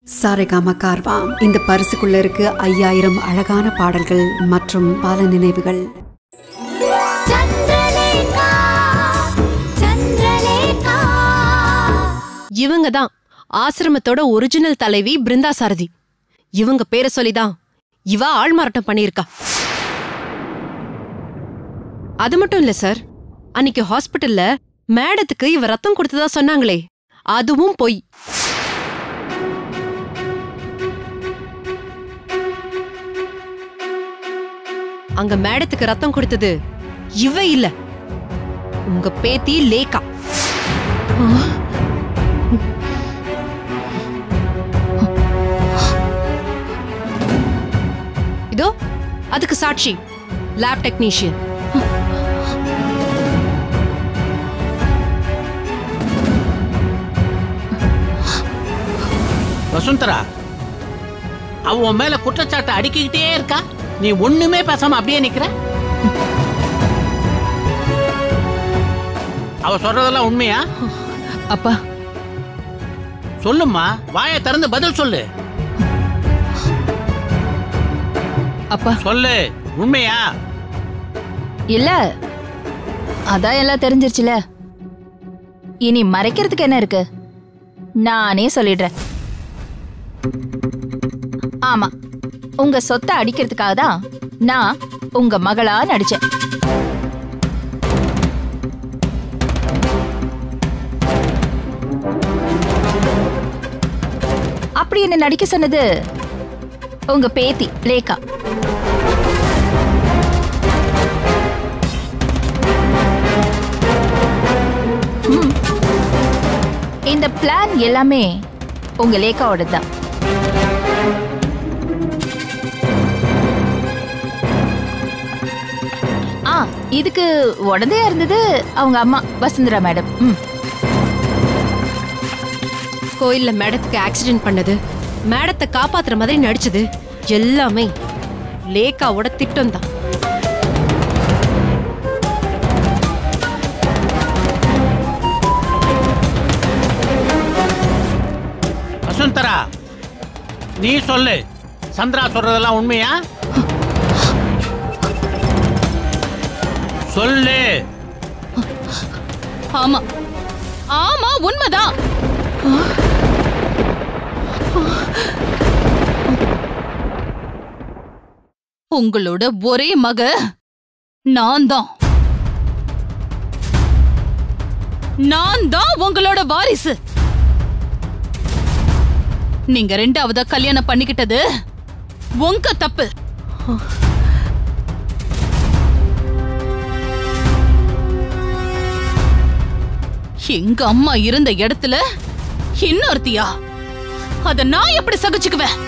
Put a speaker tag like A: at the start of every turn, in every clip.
A: சாரேகாமா கார்வா இந்த பரிசுக்குள்ள இருக்கு ஐயாயிரம் அழகான பாடல்கள் மற்றும் பல நினைவுகள்
B: சந்திரலேகா சந்திரலேகா
C: இவங்க தான் ஆசிரமத்தோட ஒரிஜினல் தலைவி பிருந்தா சாரதி இவங்க பேரை சொல்லிதான் இவ ஆள்மாறாட்டம் பண்ணியிருக்கா அது மட்டும் இல்ல சார் அன்னைக்கு ஹாஸ்பிட்டல்ல மேடத்துக்கு இவ ரத்தம் கொடுத்ததா சொன்னாங்களே அதுவும் பொய் அங்க மேடத்துக்கு ரத்தம் கொடுத்தது இவ இல்ல உங்க பேத்தி லேக்கா இதோ அதுக்கு சாட்சி லேப் டெக்னீஷியன்
D: வசுந்தரா அவ உன் மேல குற்றச்சாட்டை அடுக்கிக்கிட்டே இருக்கா நீ ஒண்ணுமே பேசாம அப்படியே நிக்கிற அவ சொல்றதெல்லாம் உண்மையா
E: அப்பா
D: சொல்லும்மா வாயை திறந்து பதில் சொல்லு
E: அப்பா
D: சொல்லு உண்மையா
E: இல்ல அதான் எல்லாம் தெரிஞ்சிருச்சுல இனி மறைக்கிறதுக்கு என்ன இருக்கு நானே சொல்லிடுறேன் ஆமா உங்க சொத்தை அடிக்கிறதுக்காக தான் நான் உங்க மகளா நடிச்சேன் அப்படி என்ன நடிக்க சொன்னது உங்க பேத்தி லேகா இந்த பிளான் எல்லாமே உங்க லேக்காவோட தான் ஆ இதுக்கு உடனே இருந்தது அவங்க அம்மா வசுந்தரா மேடம் ம்
C: கோயில்ல மேடத்துக்கு ஆக்சிடென்ட் பண்ணது மேடத்தை காப்பாத்துற மாதிரி நடிச்சது எல்லாமே லேக்காவோட திட்டம் தான்
D: வசுந்தரா நீ சொல்லு சந்திரா சொல்றதெல்லாம் உண்மையா சொல்லு
E: ஆமா ஆமா உண்மைதான் உங்களோட ஒரே மக நான் தான் நான் தான் உங்களோட வாரிசு நீங்க ரெண்டாவதா கல்யாணம் பண்ணிக்கிட்டது உங்க தப்பு எங்க அம்மா இருந்த இடத்துல இன்னொருத்தியா அத நான் எப்படி சகிச்சுக்குவேன்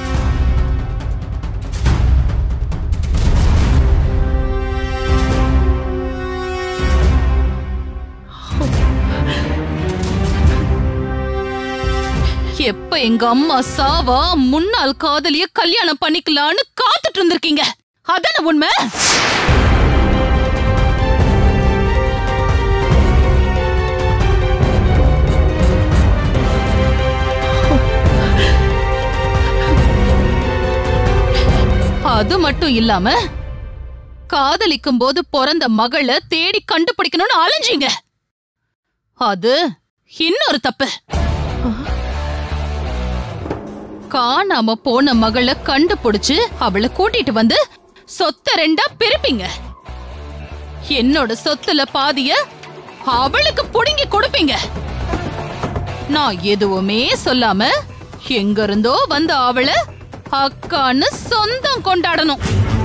E: எப்ப எங்க அம்மா சாவா முன்னாள் காதலிய கல்யாணம் பண்ணிக்கலான்னு காத்துட்டு இருந்திருக்கீங்க அதான உண்மை அது மட்டும் இல்லாம காதலிக்கும் போது பிறந்த மகளை தேடி கண்டுபிடிக்கணும்னு அலைஞ்சீங்க அது இன்னொரு தப்பு காணாம போன மகளை கண்டுபிடிச்சு அவளை கூட்டிட்டு வந்து சொத்த ரெண்டா பிரிப்பீங்க என்னோட சொத்துல பாதிய அவளுக்கு புடுங்கி கொடுப்பீங்க நான் எதுவுமே சொல்லாம எங்க இருந்தோ வந்த அவளை அக்கான்னு சொந்தம் கொண்டாடணும்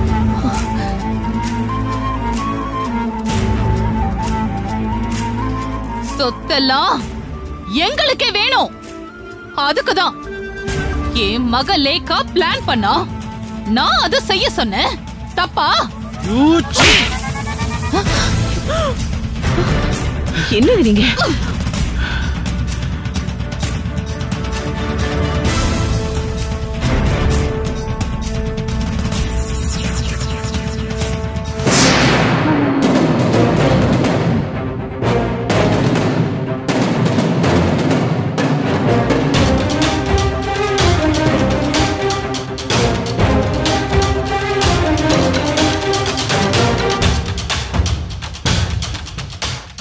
E: சொத்தெல்லாம் எங்களுக்கே வேணும் அதுக்குதான் என் மக லேக்கா பிளான் பண்ணா நான் அதை செய்ய சொன்னேன் தப்பா
D: யூச்சி.
E: என்னது நீங்க
B: சந்திரலேகா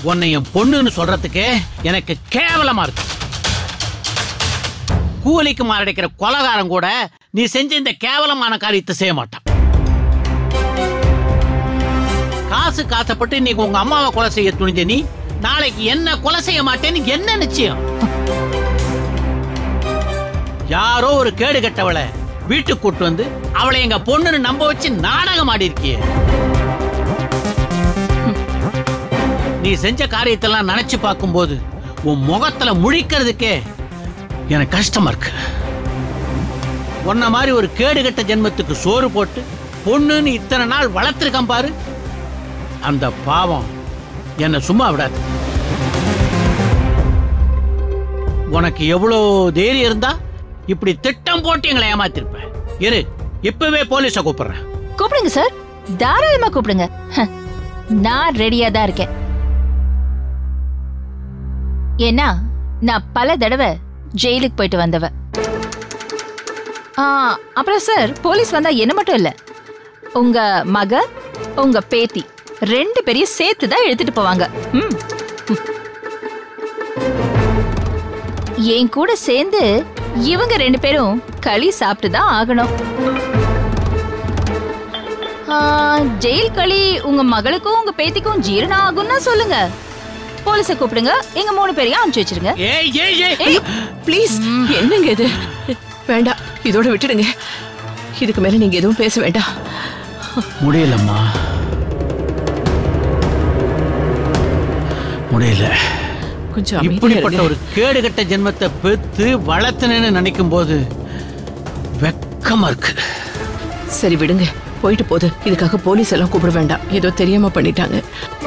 D: உன்னை என் பொண்ணுன்னு சொல்றதுக்கு எனக்கு கேவலமா இருக்கு கூலிக்கு மாரடைக்கிற கொலகாரன் கூட நீ செஞ்ச இந்த கேவலமான காரியத்தை செய்ய மாட்டான் காசு காசப்பட்டு இன்னைக்கு உங்க அம்மாவை கொலை செய்ய துணிஞ்ச நீ நாளைக்கு என்ன கொலை செய்ய மாட்டேன்னு என்ன நிச்சயம் யாரோ ஒரு கேடு கெட்டவளை வீட்டுக்கு கூட்டு வந்து அவளை எங்க பொண்ணுன்னு நம்ப வச்சு நாடகம் ஆடி இருக்கியே நீ செஞ்ச காரியத்தெல்லாம் நினைச்சு பார்க்கும்போது உன் முகத்துல முழிக்கிறதுக்கே எனக்கு கஷ்டமா இருக்கு உன்ன மாதிரி ஒரு கேடுகட்ட ஜென்மத்துக்கு சோறு போட்டு பொண்ணுன்னு இத்தனை நாள் வளர்த்துருக்கேன் பாரு அந்த பாவம் என்னை சும்மா விடாது உனக்கு எவ்வளோ தைரியம் இருந்தா இப்படி திட்டம் போட்டு எங்களை ஏமாத்திருப்ப இரு இப்பவே போலீஸை கூப்பிடுறேன்
B: கூப்பிடுங்க சார் தாராளமா கூப்பிடுங்க ஹ, நான் ரெடியா தான் இருக்கேன் ஏன்னா நான் பல தடவை ஜெயிலுக்கு போயிட்டு வந்தவ ஆ, அப்புறம் சார் போலீஸ் வந்தா என்ன மட்டும் இல்ல உங்க மக உங்க பேத்தி ரெண்டு பேரையும் சேர்த்து தான் எடுத்துட்டு போவாங்க ம். என் கூட சேர்ந்து இவங்க ரெண்டு பேரும் களி சாப்பிட்டு தான் ஆகணும் ஆ, ஜெயில் களி உங்க மகளுக்கும் உங்க பேத்திக்கும் ஜீரணம் ஆகும்னா சொல்லுங்க போலீஸ கூப்பிடுங்க எங்க மூணு பேரையும் அனுப்பிச்சு வச்சிருங்க
D: ஏய் ஏய் ஏய்
F: ப்ளீஸ் என்னங்க இது வேண்டாம் இதோட விட்டுடுங்க இதுக்கு மேல நீங்க எதுவும் பேச வேண்டாம்
D: முடியலம்மா முடியல
F: கொஞ்சம் அமைதியா
D: இப்படிப்பட்ட
F: இருங்க.
D: ஒரு கேடுகட்ட ஜென்மத்தை பெத்து வளர்த்தனேன்னு நினைக்கும் போது வெக்கமா இருக்கு
F: சரி விடுங்க போயிட்டு போகுது இதுக்காக போலீஸ் எல்லாம் கூப்பிட வேண்டாம் ஏதோ தெரியாம பண்ணிட்டாங்க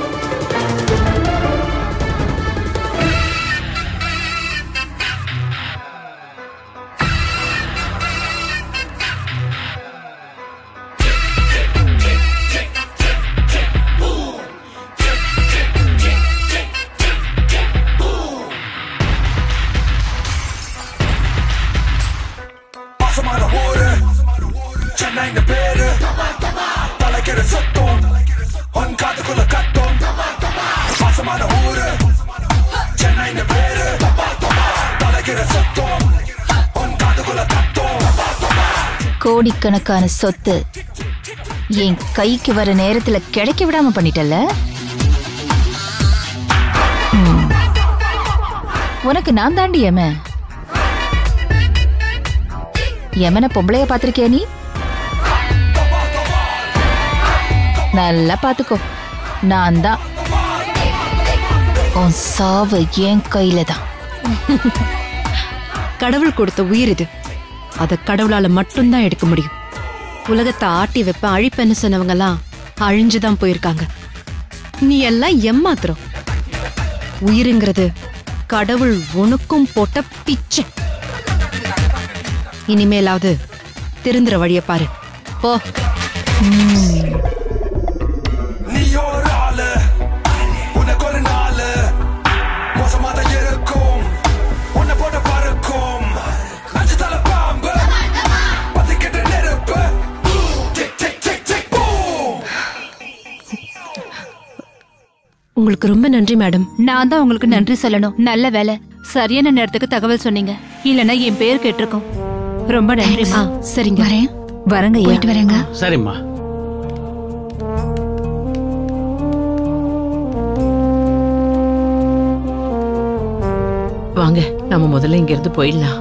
G: பாசமான ஊரு சென்னைங்க பேரு தலைக்கிற சத்தம் உன் காதுக்குள்ள கத்தம் பாசமான ஊரு சென்னைங்க பேரு தலைக்கிற சத்தம் உன் காதுக்குள்ள கத்தம்
B: கோடிக்கணக்கான சொத்து என் கைக்கு வர நேரத்துல கிடைக்க விடாம பண்ணிட்டல்ல ம். உனக்கு நான் தாண்டி எமன் எமனை பொம்பளைய பாத்திருக்கியா நீ நல்லா பாத்துக்கோ நான் தான் உன் சாவு என் கையில தான்
C: கடவுள் கொடுத்த உயிர் இது அத கடவுளால மட்டும்தான் எடுக்க முடியும் உலகத்தை ஆட்டி வைப்ப அழிப்பேன்னு சொன்னவங்கலாம் அழிஞ்சுதான் போயிருக்காங்க நீ எல்லாம் ஏமாத்துறோம் உயிருங்கிறது கடவுள் உனக்கும் போட்ட பிச்சை இனிமேலாவது திருந்துற வழிய பாரு போ
G: நீ ஒரு ஆளு உனக்கு ஒரு நாளு மோசமா தான் இருக்கும் உன்னை போட்டு பறக்கும் அஞ்சு தலை பாம்பு பத்திக்கிட்டு நெருப்பு tick tick tick tick boom
C: உங்களுக்கு ரொம்ப நன்றி மேடம்
B: நான் தான் உங்களுக்கு நன்றி சொல்லணும் நல்ல வேலை சரியான நேரத்துக்கு தகவல் சொன்னீங்க இல்லனா என் பேர் கேட்டிருக்கும் ரொம்ப நன்றி
C: ஆ சரிங்க
B: வரேன் வரங்க போயிட்டு வரேங்க
D: சரிம்மா
F: வாங்க நம்ம முதல்ல இங்க இருந்து போயிடலாம்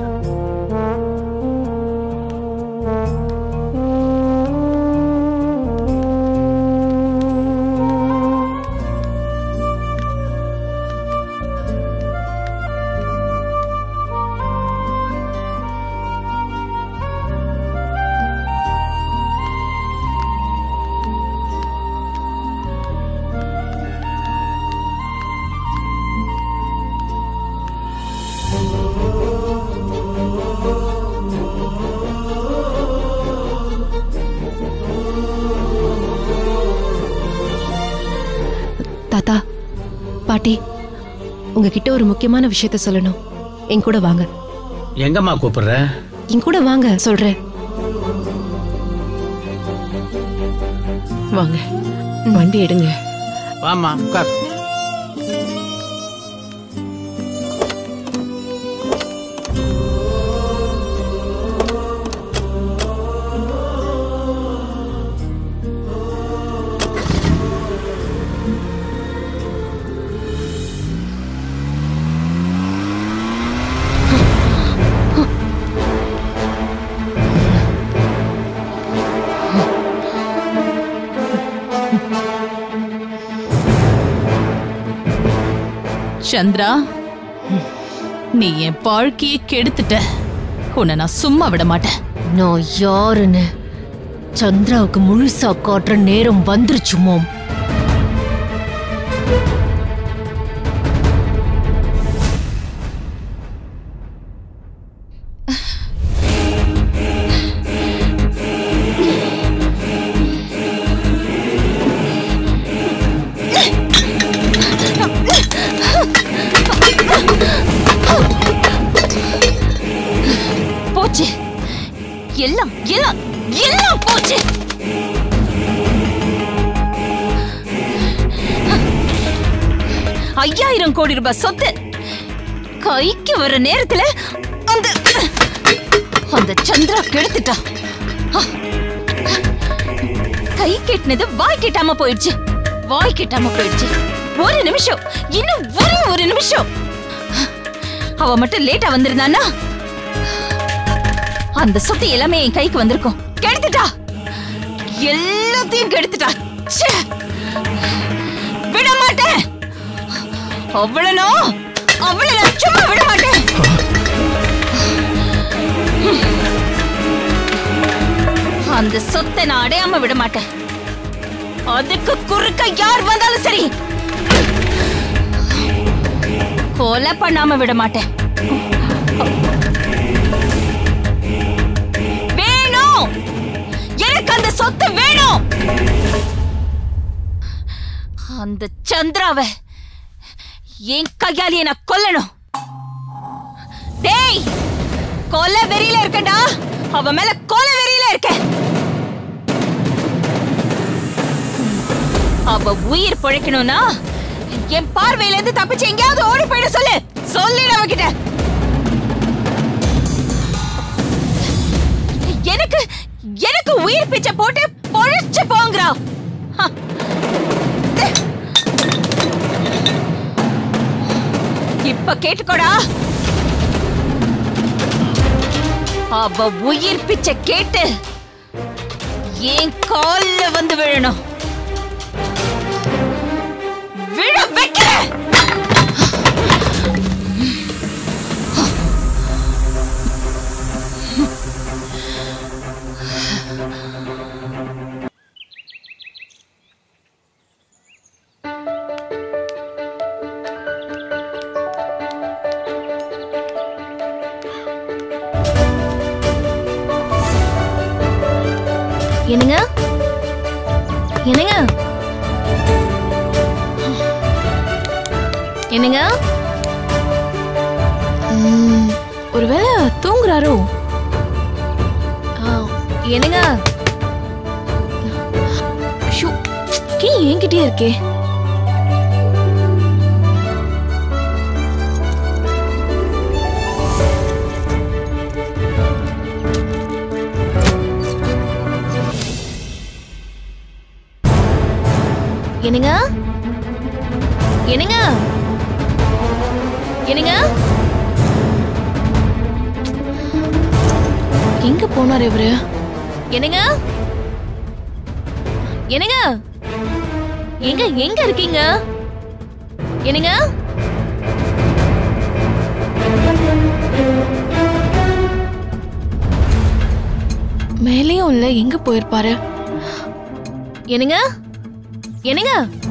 C: தாத்தா பாட்டி உங்ககிட்ட ஒரு முக்கியமான விஷயத்த சொல்லணும் என் கூட வாங்க
D: எங்கம்மா கூப்பிடுற
C: என் கூட வாங்க சொல்றேன்
F: வாங்க வண்டி எடுங்க
D: வாம்மா உட்கார்
E: சந்திரா நீ என் வாழ்க்கையை கெடுத்துட்ட உன்னை நான் சும்மா விட மாட்டேன்
H: நான் யாருன்னு சந்திராவுக்கு முழுசா காட்டுற நேரம் வந்துருச்சு மோம்
B: போச்சு எல்லாம் எல்லாம் எல்லாம் போச்சு ஐயாயிரம் கோடி ரூபாய் சொத்து கைக்கு வர நேரத்துல அந்த அந்த சந்திரா கெடுத்துட்டா ஆ. கை கெட்டினது வாய் கெட்டாம போயிடுச்சு வாய் கெட்டாம போயிடுச்சு ஒரு நிமிஷம் இன்னும் ஒரே ஒரு நிமிஷம் அவ மட்டும் லேட்டா வந்திருந்தானா அந்த சொத்து எல்லாமே என் கைக்கு வந்திருக்கும் கெடுத்துட்டா எல்லாத்தையும் கெடுத்துட்டா ச்சே! விட மாட்டேன் அவ்வளனோ அவ்வளவு நான் சும்மா விட மாட்டேன் அந்த சொத்தை நான் அடையாம விட மாட்டேன் அதுக்கு குறுக்க யார் வந்தாலும் சரி கொலை பண்ணாம விட மாட்டேன் வேணும் எனக்கு அந்த சொத்து வேணும் அந்த சந்திராவை என் கையாலேயே நான் கொல்லணும் டேய் கொலை வெறியில இருக்கடா அவ மேல கொலை வெறியில இருக்க அவ உயிர் பிழைக்கணும்னா என் பார்வையில இருந்து தப்பிச்சு எங்கேயாவது ஓடி போயிட சொல்லு சொல்லிடு அவகிட்ட எனக்கு எனக்கு உயிர் பிச்சை போட்டு பொழைச்சு போங்கிறா ஹ. இப்ப கேட்டுக்கோடா அவ உயிர் பிச்சை கேட்டு என் கால்ல வந்து விழணும் விழ வைக்கிறேன்
H: என்னங்க என்னங்க என்னங்க ம், ஒருவேளை தூங்குறாரோ ஆ, என்னங்க ஷூ, கீ என்கிட்டயே இருக்கே என்னங்க என்னங்க என்னங்க எங்க போனார் இவரு என்னங்க என்னங்க எங்க எங்க இருக்கீங்க என்னங்க மேலேயும் இல்ல எங்க போயிருப்பாரு என்னங்க என்னங்க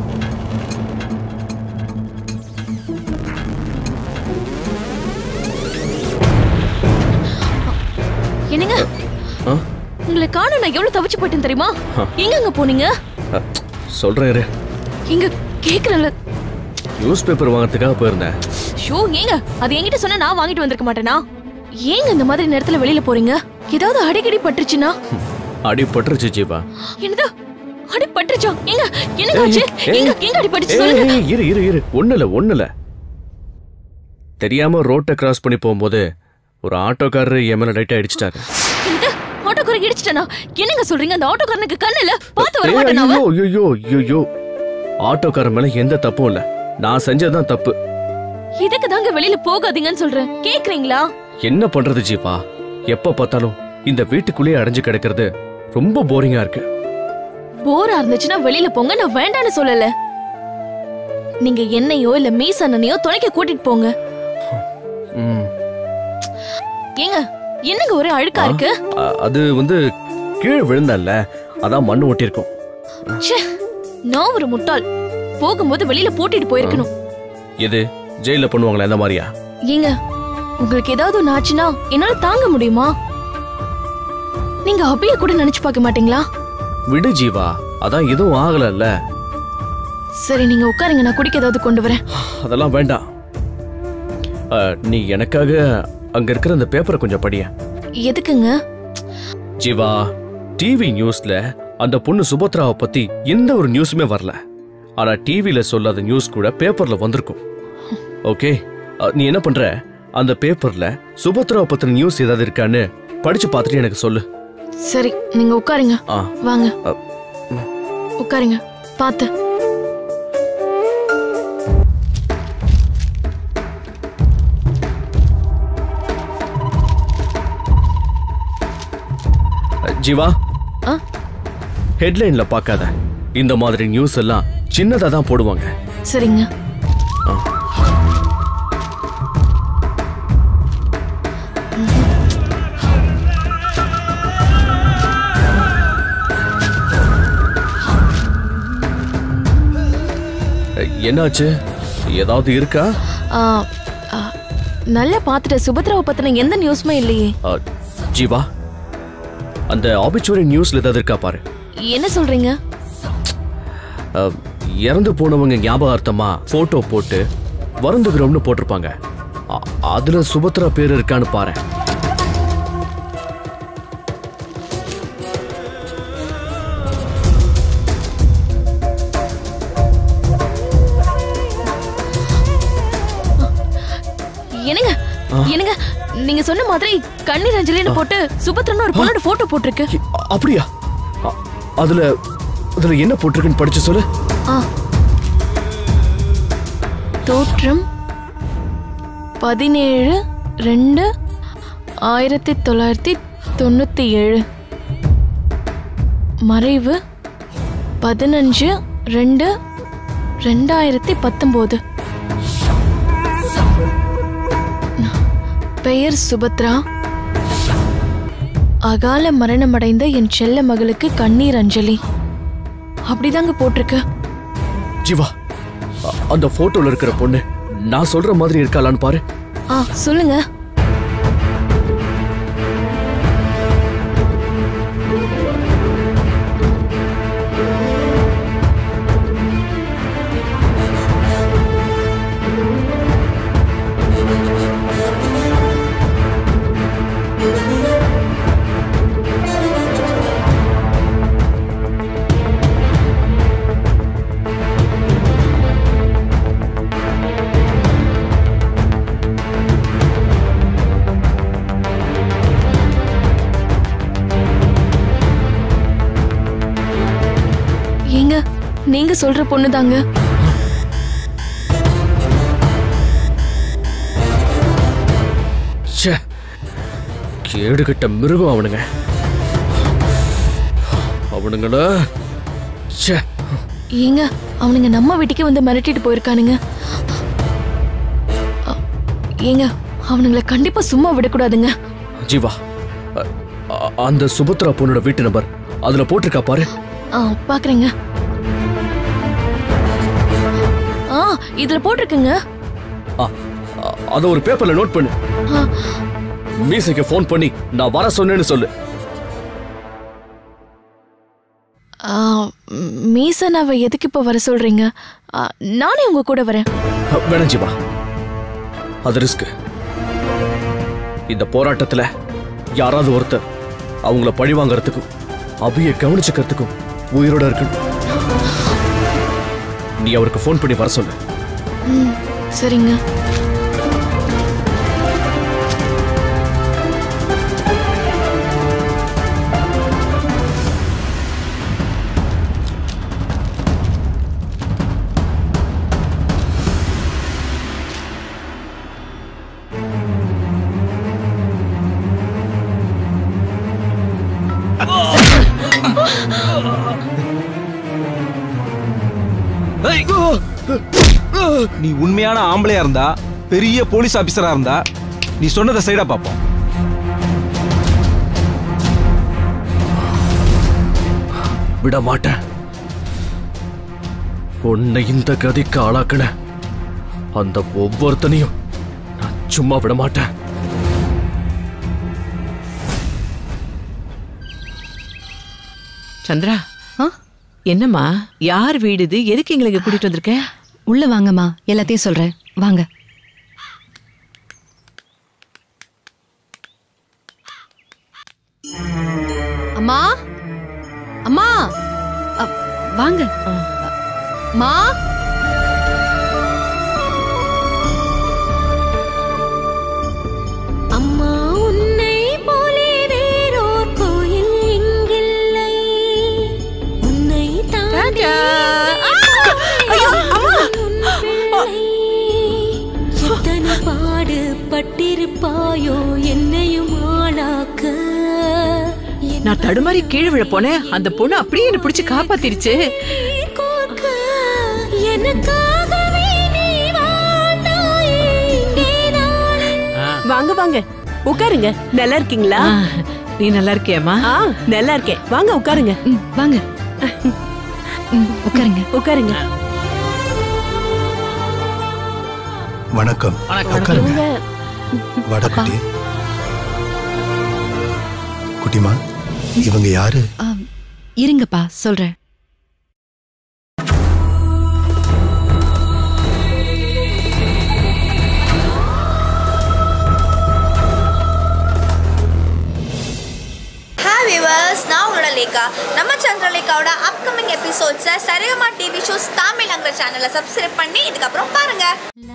H: என்னங்க
I: ஆ?
H: உங்களை காண நான் எவ்வளவு தவிச்சு போயிட்டேன் தெரியுமா எங்க அங்க போனீங்க
I: அ, சொல்றேன் இரு
H: இங்க கேக்குறேன்ல
I: நியூஸ் பேப்பர் வாங்கறதுக்காக போயிருந்தேன்
H: ஷோ ஏங்க அது என்கிட்ட சொன்னா நான் வாங்கிட்டு வந்திருக்க மாட்டேனா ஏங்க இந்த மாதிரி நேரத்துல வெளியில போறீங்க ஏதாவது அடிக்கடி பட்டுருச்சுன்னா
I: அடி பட்டுருச்சு ஜீவா
H: என்னது அடி பட்டுருச்சா எங்க என்னங்க
I: ஏய்,
H: ஆச்சு
I: ஏய்,
H: எங்க எங்க அடி பட்டுச்சு
I: ஏய்,
H: சொல்லுங்க
I: ஏய், இரு இரு இரு ஒண்ணுல ஒண்ணுல தெரியாம ரோட்டை கிராஸ் பண்ணி போகும்போது ஒரு ஆட்டோக்காரர் என் மேல லைட்டா அடிச்சிட்டாரு
H: என்னது ஆட்டோக்காரன் இடிச்சிட்டானா என்னங்க சொல்றீங்க அந்த ஆட்டோக்காரனுக்கு கண்ணு இல்ல பார்த்து வர
I: ஏய்,
H: மாட்டேனா அவன்?
I: ஐயோ ஐயோ ஐயோ ஆட்டோக்காரன் மேல எந்த தப்பும் இல்ல நான் செஞ்சதுதான் தப்பு
H: இதுக்கு தாங்க வெளியில போகாதீங்கன்னு சொல்றேன் கேக்குறீங்களா
I: என்ன பண்றது ஜீவா எப்ப பார்த்தாலும் இந்த வீட்டுக்குள்ளேயே அடைஞ்சு கிடக்கிறது ரொம்ப போரிங்கா இருக்கு
H: போரா இருந்துச்சுன்னா வெளியில போங்க நான் வேண்டான்னு சொல்லல நீங்க என்னையோ இல்ல மீஸ் அண்ணனையோ துணைக்க கூட்டிட்டு போங்க
I: ம்.
H: ஏங்க என்னங்க ஒரே அழுக்கா இருக்கு
I: அ- அது வந்து கீழே விழுந்தல்ல அதான் மண்ணு ஒட்டியிருக்கும்
H: ச்சே நான் ஒரு முட்டாள் போகும்போது வெளியில போட்டிட்டு போயிருக்கணும்
I: எது ஜெயில பண்ணுவாங்களே அந்த மாதிரியா
H: ஏங்க உங்களுக்கு ஏதாவது ஒண்ணு ஆச்சுன்னா என்னால தாங்க முடியுமா நீங்க அபிய கூட நினைச்சு பார்க்க மாட்டீங்களா
I: விடு ஜீவா அதான் எதுவும் ஆகலல்ல
H: சரி நீங்க உட்காருங்க நான் குடிக்க ஏதாவது கொண்டு வரேன்
I: அதெல்லாம் வேண்டாம் அ, நீ எனக்காக அங்க இருக்கிற அந்த பேப்பரை கொஞ்சம் படிய
H: எதுக்குங்க
I: ஜீவா டிவி நியூஸ்ல அந்த பொண்ணு சுபத்ராவை பத்தி எந்த ஒரு நியூஸுமே வரல ஆனா டிவில சொல்லாத நியூஸ் கூட பேப்பர்ல வந்திருக்கும் ஓகே அ, நீ என்ன பண்ற அந்த பேப்பர்ல சுபத்ராவை பத்தின நியூஸ் ஏதாவது இருக்கான்னு படிச்சு பார்த்துட்டு எனக்கு சொல்லு
H: சரி நீங்க உட்காருங்க
I: ஆ
H: வாங்க
I: அ,
H: உட்காருங்க பாத்து
I: ஜீவா
H: ஆ?
I: ஹெட்லைன்ல பார்க்காத இந்த மாதிரி நியூஸ் எல்லாம் சின்னதா தான் போடுவாங்க
H: சரிங்க
I: என்னாச்சு ஏதாவது இருக்கா
H: ஆ, ஆ, நல்லா பாத்துட்ட சுபத்ராவை பத்தின எந்த நியூஸுமே இல்லையே
I: அ, ஜீவா அந்த ஆபிச்சுவரி நியூஸ்ல ஏதாவது இருக்கா பாரு
H: என்ன சொல்றீங்க
I: அ, இறந்து போனவங்க ஞாபகார்த்தமா போட்டோ போட்டு வருந்துகிறோம்னு போட்டிருப்பாங்க அ- அதுல சுபத்ரா பேர் இருக்கான்னு பாரு
H: என்னங்க என்னங்க நீங்க சொன்ன மாதிரி கண்ணீர் அஞ்சலின்னு போட்டு சுபத்ரன்னு ஒரு பொண்ணோட போட்டோ போட்டிருக்கு
I: இ- அ- அப்படியா அ- அதுல அதுல என்ன போட்டிருக்குன்னு படிச்சு சொல்லு
H: ஆ தோற்றம் பதினேழு ரெண்டு ஆயிரத்தி தொள்ளாயிரத்தி தொண்ணூத்தி ஏழு மறைவு பதினஞ்சு ரெண்டு ரெண்டாயிரத்தி பத்தொம்போது பெயர் சுபத்ரா அகால மரணமடைந்த என் செல்ல மகளுக்கு கண்ணீர் அஞ்சலி அப்படிதாங்க போட்டிருக்கு
I: ஜீவா அ- அந்த போட்டோல இருக்கிற பொண்ணு நான் சொல்ற மாதிரி இருக்காளான்னு பாரு
H: ஆ சொல்லுங்க ஏங்க நீங்க சொல்ற பொண்ணுதாங்க
I: ச்சே கேடுகட்ட மிருகம் அவனுங்க அவனுங்கள ச்சே
H: ஏங்க அவனுங்க நம்ம வீட்டுக்கே வந்து மிரட்டிட்டு போயிருக்கானுங்க அ, ஏங்க அவனுங்கள கண்டிப்பா சும்மா விடக்கூடாதுங்க
I: ஜீவா அ- அ- அந்த சுபத்ரா பொண்ணோட வீட்டு நம்பர் அதுல போட்டிருக்கா பாரு
H: ஆ பாக்குறேங்க ஆ இதுல போட்டிருக்குங்க
I: ஆ, அ- அத ஒரு பேப்பர்ல நோட் பண்ணு
H: ஆ,
I: மீசைக்கு ஃபோன் பண்ணி நான் வர சொன்னேன்னு சொல்லு
H: ஆ, ம், மீசன் அவ எதுக்கு இப்ப வர சொல்றீங்க ஆ, நானே உங்க கூட வரேன்
I: அ, வேணாம் ஜீவா அது ரிஸ்க் இந்த போராட்டத்துல யாராவது ஒருத்தர் அவங்கள பழி வாங்கறதுக்கும் அபிய கவனிச்சுக்கிறதுக்கும் உயிரோட இருக்கணும் நீ அவருக்கு ஃபோன் பண்ணி வர சொல்லு
H: ம் சரிங்க
J: நீ உண்மையான ஆம்பளையா இருந்தா பெரிய போலீஸ் ஆபீசரா இருந்தா நீ சொன்னதை சைடா பார்ப்போம்
I: விட மாட்டேன் உன்னை இந்த கதிக்கு ஆளாக்குன அந்த ஒவ்வொருத்தனையும் நான் சும்மா விட மாட்டேன்
F: சந்திரா என்னம்மா யார் வீடு இது எதுக்கு எங்களை இங்க கூட்டிட்டு வந்திருக்க
C: உள்ள வாங்கம்மா எல்லாத்தையும் சொல்றேன் வாங்க அம்மா அம்மா அ, வாங்க மா
K: அம்மா உன்னை போலே வேறோர் கோயில் இங்கில்லை உன்னை தாண்டி எத்தனை பாடு பட்டிருப்பாயோ என்னையும் ஆளாக்க
F: நான் தடுமாறி கீழே விழ போனேன் அந்த பொண்ணு அப்படியே என்ன பிடிச்சு காப்பாத்திருச்சு
K: கோர்க்க எனக்காகவே நீ வாழ்ந்தாயே இங்கேதானே
L: வாங்க வாங்க உட்காருங்க நல்லா இருக்கீங்களா
F: நீ நல்லா இருக்கியாமா
L: ஆ நல்லா இருக்கேன் வாங்க உட்காருங்க
C: வாங்க உட்காருங்க
L: உட்காருங்க
M: வணக்கம்
D: வணக்கம்.
M: உட்காருங்க வாடா குட்டி குட்டிமா இவங்க யாரு
C: ஆ, இருங்கப்பா சொல்றேன்
N: ஹாய் விவர்ஸ் நான் உங்களோட லேகா நம்ம சந்திரலேகாவோட அப்கமிங் எபிசோட்ஸை சரிகமா டிவி ஷோஸ் தமிழ்ங்கிற சேனலை சப்ஸ்கிரைப் பண்ணி இதுக்கப்புறம் பாருங்க